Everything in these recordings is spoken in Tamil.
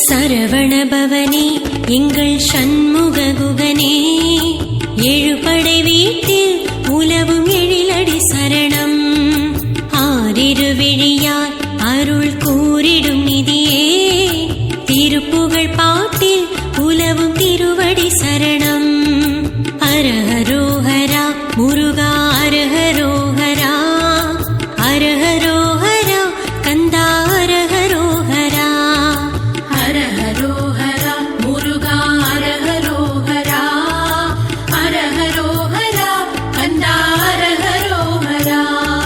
சரவணபவனே எங்கள் சண்முக குகனே எழுபடை வீட்டில் உலவும் எழிலடி சரணம் ஆறிரு விழியார் அருள் கூறிடும் நிதியே திருப்புகழ் பாட்டில் உலவும் திருவடி சரணம் அரஹரோஹரா முருகா அரஹரோஹரா அரஹரோஹரா கந்தா அரஹரோஹரா ஹர ஹரோ ஹரா முருகா ஹர ஹரோ ஹரா ஹர ஹரோ ஹரா கந்தா ஹர ஹரோ ஹரா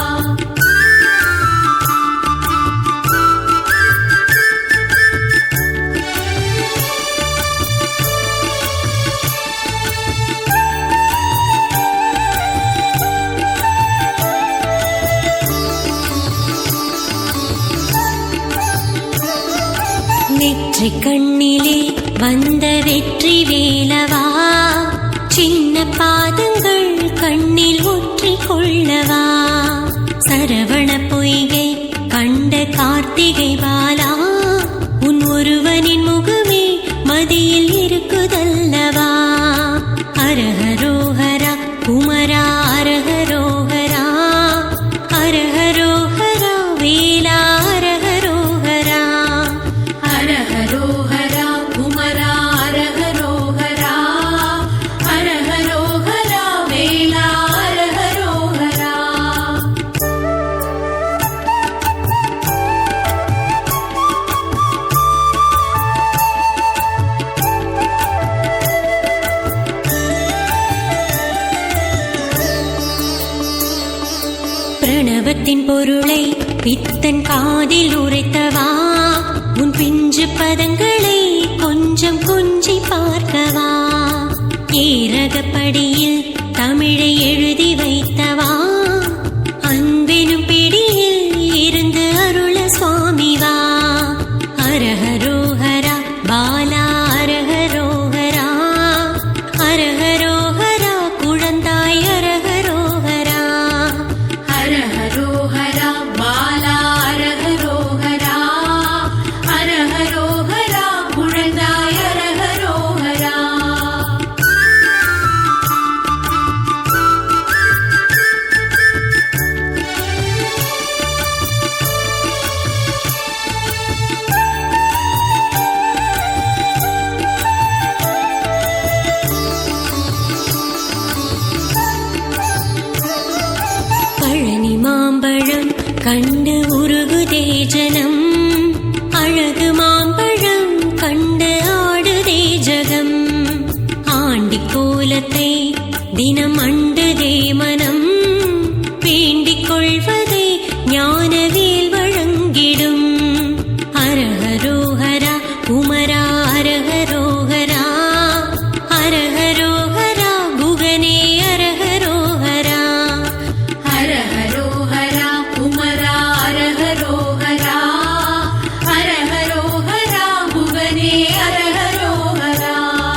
நெற்றி கண்ணிலே வந்த வெற்றி வேலவா சின்ன பாதங்கள் கண்ணில் ஒற்றி கொள்ளவா சரவண பொய்கை கண்ட கார்த்திகை பாலா உன் ஒருவனின் முகமே மதியில் இருக்குதல்லவா அரஹரோஹரா குமரா அரஹரோஹரா அரஹரோஹரா வேலா அரஹரோஹரா ஹர ஹரோ ஹரா குமரா ஹர ஹரோ ஹரா ஹர ஹரோ ஹரா வேலா ஹர ஹரோ ஹரா பிரணவத்தின் பொருளை பித்தன் காதில் உரைத்தவா உன் பிஞ்சு பதங்களை கொஞ்சம் கொஞ்சி பார்க்கவா ஏரகப்படியில் தமிழை எழுதி வைத்தவா அன்பெனும் பிடியில் இருந்து அருள சுவாமிவா அரஹரோஹரா பாலா அரஹரோஹரா அரஹரோஹரா குழந்தாய் அரஹரோஹரா ஹர ஹரோ ஹரா பாலா ஹர ஹரோ ஹரா ஹர ஹரோ ஹரா குழந்தாய் ஹர ஹரோ ஹரா பழனி மாம்பழம் கண்டு உருகுதே ஜனம் அழகு மாம்பழம் கண்டு ஆடுதே ஜகம் ஆண்டி கோலத்தை தினம் அண்டுதே மனம் வேண்டிக் கொள்வதை ஞானவேல் வழங்கிடும் அரஹரோஹரா குமரா அரஹரோஹரா அரஹரோஹரா குகனே அரஹரோஹரா ஹர ஹரோ ஹரா குமரா ஹர ஹரோ ஹரா ஹர ஹரோ ஹரா புவனே ஹர ஹரோ ஹரா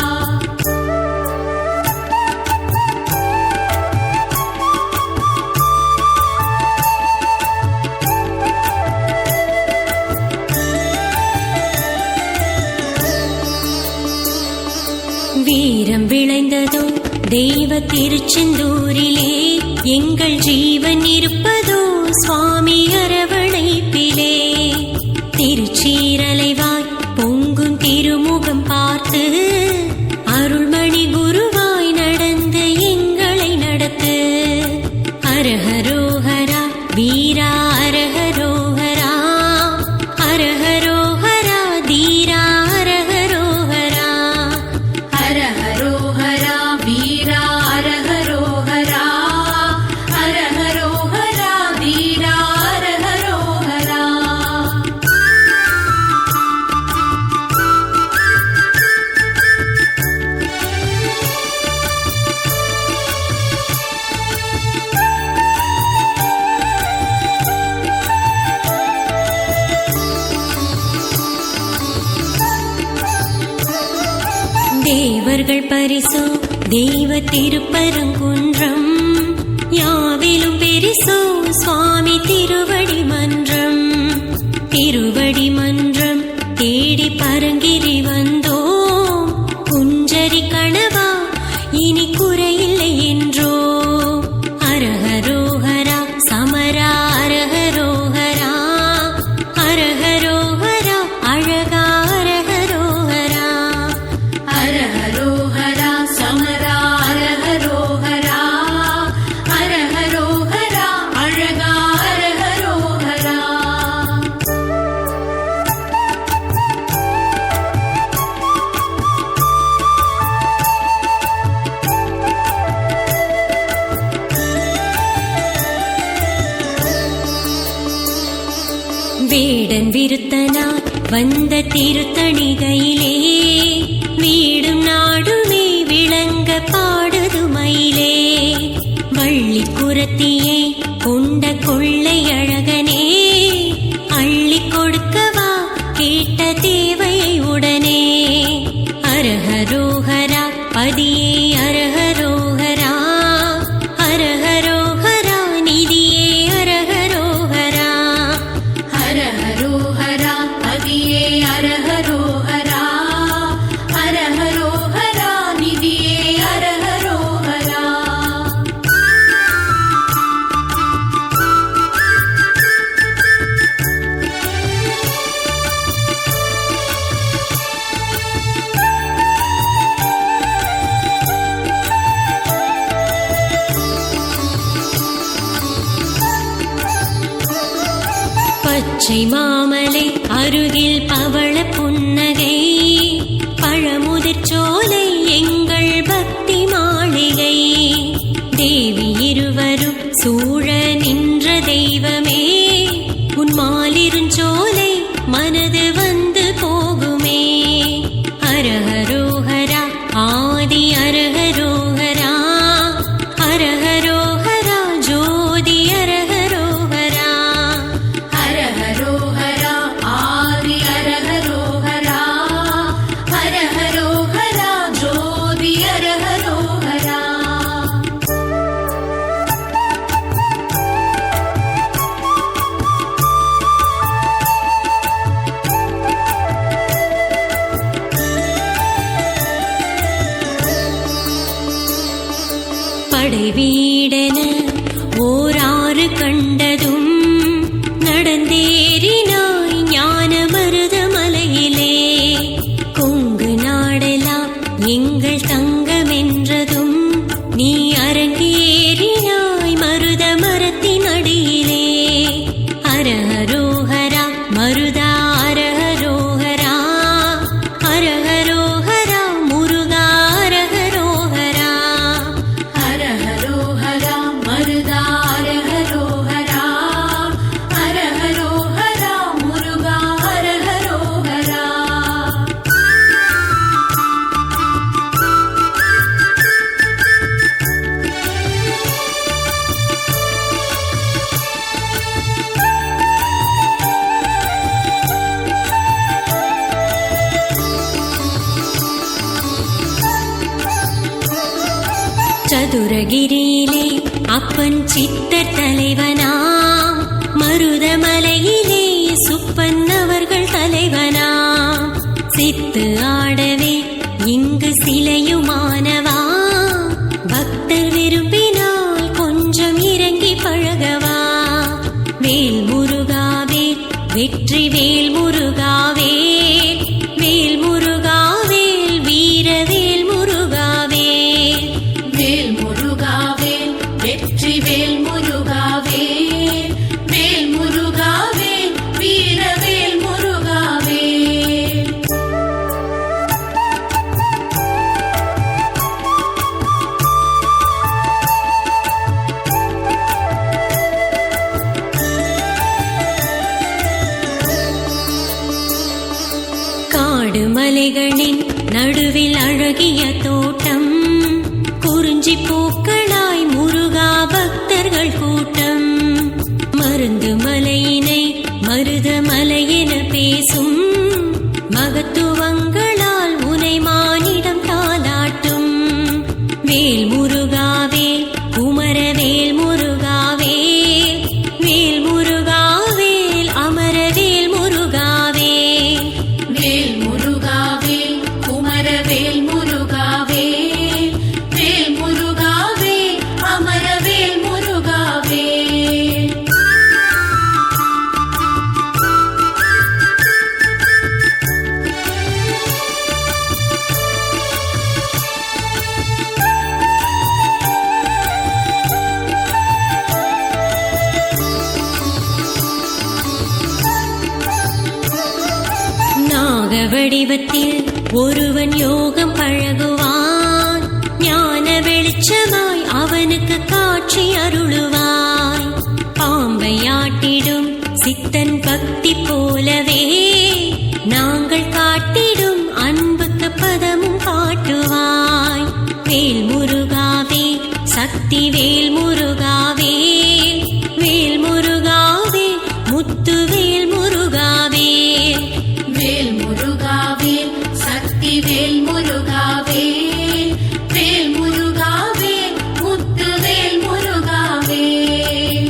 வீரம் விளைந்ததோ தெய்வ திருச்செந்தூரிலே எங்கள் ஜீவன் இருப்பதோ சுவாமி அரவணைப்பிலே திருச்சீரலைவாய் பொங்கும் திருமுகம் பார்த்து அருள்மணி குருவாய் நடந்து எங்களை நடத்து அரஹரோஹரா வீரா அரஹரோஹரா அரஹரோஹரா தீரா அரஹரோஹரா ஹர ஹரோ ஹரா வீரா ஹர ஹரோ ஹரா ஹர ஹரோ ஹரா வீரா ஹர ஹரோ ஹரா தேவர்கள் பரிசோ தெய்வ திருப்பரங்குன்றம் யாவிலும் பெரிசோ சுவாமி திருவடி மன்றம் திருவடி மன்றம் தேடி பரங்கிரி விருத்தனாய் வந்த திருத்தணிகையிலே வீடும் நாடுமே விளங்க பாடுதுமையிலே வள்ளி குரத்தியை கொண்ட கொள்ளை அழகனே அள்ளி கொடுக்கவா கேட்ட தேவையை உடனே அரஹரோஹரா பதியே அரஹரோஹரா அரஹரோஹரா நிதியே அரஹரோஹரா ஹர ஹரோ ஹரா பதியே ஹர ஹரோ ஹரா ஹர ஹரோ ஹரா நிதியே ஹர ஹரோ ஹரா பச்சை மாமலை அருகில் பவள புன்னகை பழமுதிர் சோலை எங்கள் பக்தி மாளிகை தேவி இருவரும் சூழ நின்ற தெய்வமே உன் மாலிருஞ்சோலை மனது வந்து போகுமே அரஹரோஹரா ஆதி அரஹரோஹரா அரஹரோஹரா ஜோதி அரஹரோஹரா ஹர ஹரோ ஹரா ஆதி ஹர ஹரோ ஹரா ஹர ஹரோ ஹரா ஜோதி ஹர ஹரோ ஹரா படை வீடென ஓராறு கண்டதும் நடந்தேறினாய் ஞான மருதமலையிலே கொங்கு நாடெல்லாம் எங்கள் தங்கமென்றதும் நீ அரங்கேறினாய் மருத மரத்தின் அடியிலே அரஹரோஹரா மருதா அரஹரோஹரா அரஹரோஹரா முருகா அரஹரோஹரா ஹர ஹரோ ஹரா மருதா ஹர ஹரோ ஹரா ஹர ஹரோ ஹரா முருகா ஹர ஹரோ ஹரா சதுரகிரியிலே அப்பன் சித்தர் தலைவனாம் மருதமலையிலே சுப்பன் அவர்கள் தலைவனாம் சித்து ஆடவே இங்கு சிலையுமானவா பக்தர் விரும்பினால் கொஞ்சம் இறங்கி பழகவா வேல் முருகாவேல் வெற்றி வேல் முருகாவேல் வேல் முருகாவேல் வீரவேல் முருகாவேல் வேல் முருகாவேல் வெற்றி வேல் முருகாவேல் வேல் முருகாவேல் வீரவேல் முருகாவேல் காடு மலைகளின் நடுவில் அழகிய தோட்டம் குறிஞ்சி பூக்களாய் முருகா பக்தர்கள் கூட்டம் மருந்து மலையினை மருத மலையென பேசும் மகத்துவங்களால் உனை மானிடம் தாலாட்டும் வேல் முருகாவேல் குமரவேல் முருகாவேல் வேல் முருகாவேல் அமரவேல் முருகாவேல் வேல் முருகாவேல் குமரவேல் முருகாவேல் வேல் முருகாவேல் அமரவேல் முருகாவேல் நாக வடிவத்தில் ஒருவன் யோகம் பழகுவான் ஞான வெளிச்சமாய் அவனுக்கு காட்சி அருளுவாய் பாம்பை ஆட்டிடும் சித்தன் பக்தி போலவே நாங்கள் காட்டிடும் அன்புக்கு பதமும் காட்டுவாய் வேல் முருகாவே சக்தி வேல் முருகாவே வேல் முருகாவே முத்து வேல் முருகாவே வேல் முருகாவேல் சக்தி வேல் முருகாவேல் வேல் முருகாவேல் முத்து வேல் முருகாவேல்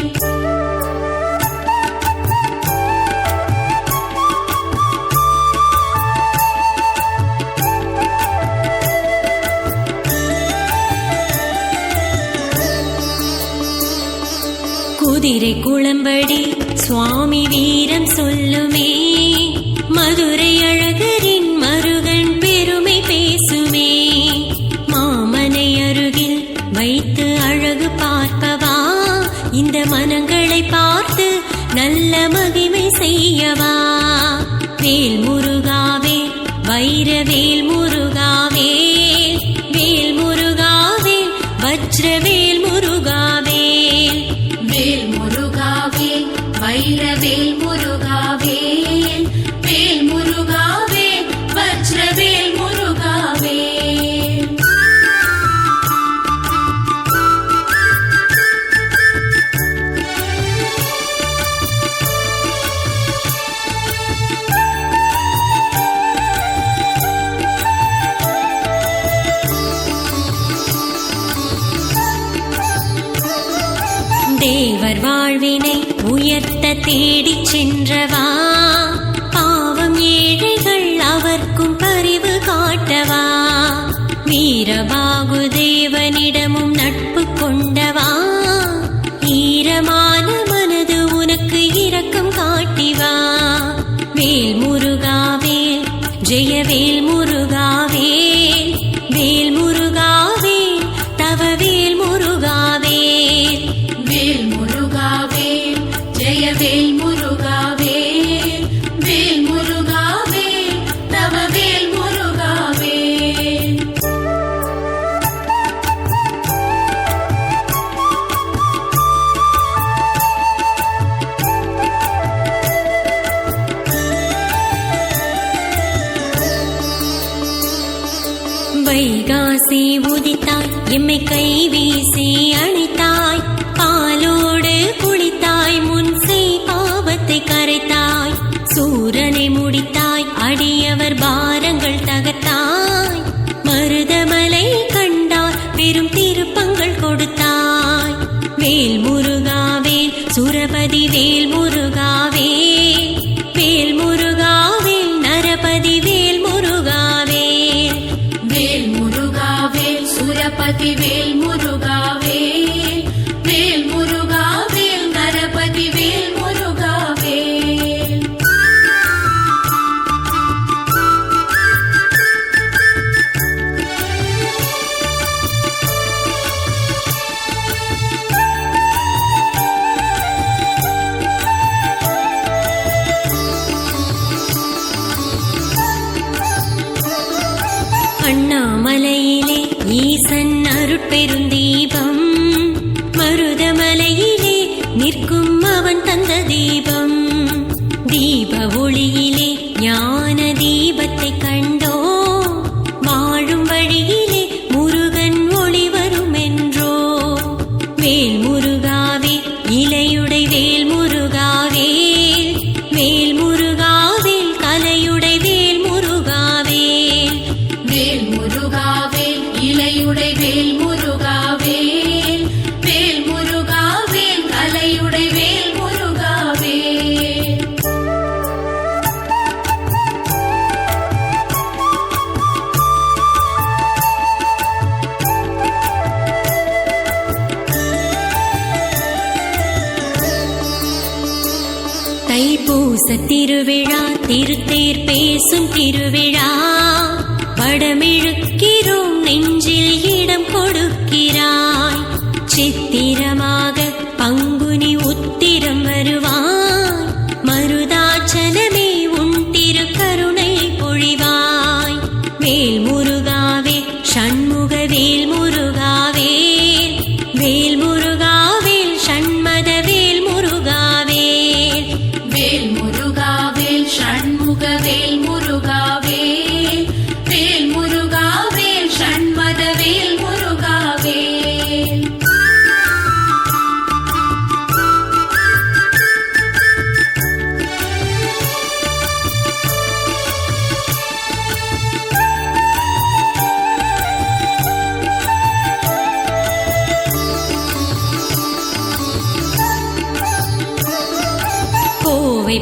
குதிரை குளம்படி சுவாமி வீரம் சொல்லுமே மதுரை அழகரின் மருகன் பெருமை பேசுமே மாமனை அருகில் வைத்து அழகு பார்ப்பவா இந்த மனங்களை பார்த்து நல்ல மகிமை செய்யவா வேல் முருகாவே வைரவேல் முருகாவே வேல் முருகாவே வஜ்ரவேல் முருகாவே வேல் முருகாவேல் வைரவேல் முருகாவேல் வேல் முருகாவேல் வஜ்ரவேல் முருகாவேல் தேவர் வாழ்வினை உயர்த்த தேடிச் சென்றவா பாவம் ஏழைகள் அவர்க்கும் பரிவு காட்டவா வீரபாகு தேவனிடமும் நட்பு கொண்டவா ஈரமான மனது உனக்கு இரக்கம் காட்டிவா வேல் முருகாவேல் ஜெயவேல் முருகாவேல் வேல் முருகாவேல் தவவேல் முருகாவேல் வேல் முருகாவேல் ஜெயவேல் முருகாவேல் வேல் முருகாவேல் தவ வேல் முருகாவேல் வைகாசி உதித்தாய் எம்மை கை வீசி அணைத்தாய் பாலோடு குளித்தாய் முன் செய் பாவத்தை கரைத்தாய் சூரனை முடித்தாய் அடியவர் பாரங்கள் தகர்த்தாய் மருதமலை கண்டாய் பெரும் திருப்பங்கள் கொடுத்தாய் வேல் முருகாவேல் சுரபதி வேல் முருகாவேல் வேல் முருகாவேல் நரபதி வேல் முருகாவேல் வேல் முருகாவேல் சுரபதி வேல் முருகாவேல் வேல் முருகாவேல் நரபதி வேல் முருகாவேல் அண்ணாமலையிலே ஈசன் அருட்பெருந்தீபம் மருதமலையிலே நிற்கும் அவன் தந்த தீபம் தீப ஒளியிலே ஞான தீபத்தை கண்டோ வாழும் வழியிலே முருகன் ஒளி வரும் என்றோ வேல் முருகாவே இலையுடை வேல் முருகாவேல் வேல் முருகாவேல் கலையுடை வேல் முருகாவேல் வேல் முருகாவேல் இலையுடை வேல் முருகாவேல் வேல் முருகாவேல் கலையுடை வேல் முருகாவேல் தைப்பூச திருவிழா திருத்தேர் பேசும் திருவிழா வடமிழுக்கிறோம் நெஞ்சில் இடம் கொடுக்கிறாய் சித்திரமாக பங்குனி உத்திரம் வருவாய் மருதாச்சலமே உன் திருக்கருணை பொழிவாய் வேல் முருகாவே ஷண்முக வேல் முருகாவேல் வேல் முருகாவேல் ஷண்மத வேல் முருகாவேல்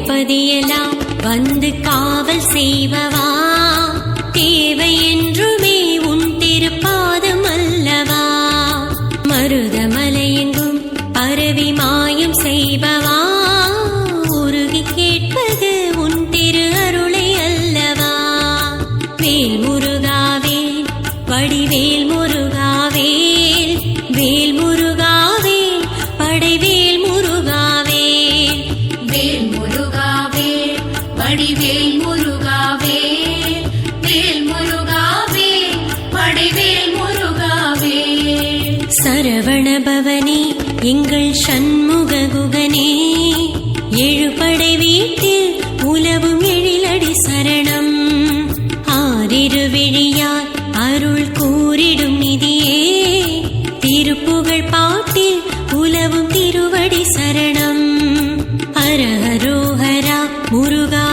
நினைப்பதையெல்லாம் வந்து காவல் செய்பவா தேவை என்றுமே உன் திருப்பாதம் அல்லவா மருதமலையெங்கும் பரவி மாயம் செய்பவா உருகி கேட்பது உன் திரு அருளை அல்லவா வேல் முருகாவேல் வடிவேல் முருகாவேல் வேல் முருகாவேல் படைவேல் முருகாவேல் வேல் முருகாவேல் வடிவேல் முருகாவேல் வேல் முருகாவேல் வடிவேல் முருகாவேல் சரவண பவனே எங்கள் சண்முக குகனே எழுபடை வீட்டில் உலவும் எழிலடி சரணம் ஆறிரு விழியால் அருள் கூறிடும் நிதியே திருப்புகழ் பாட்டில் உலவும் திருவடி சரணம் ஹர ஹரோஹரா முருகா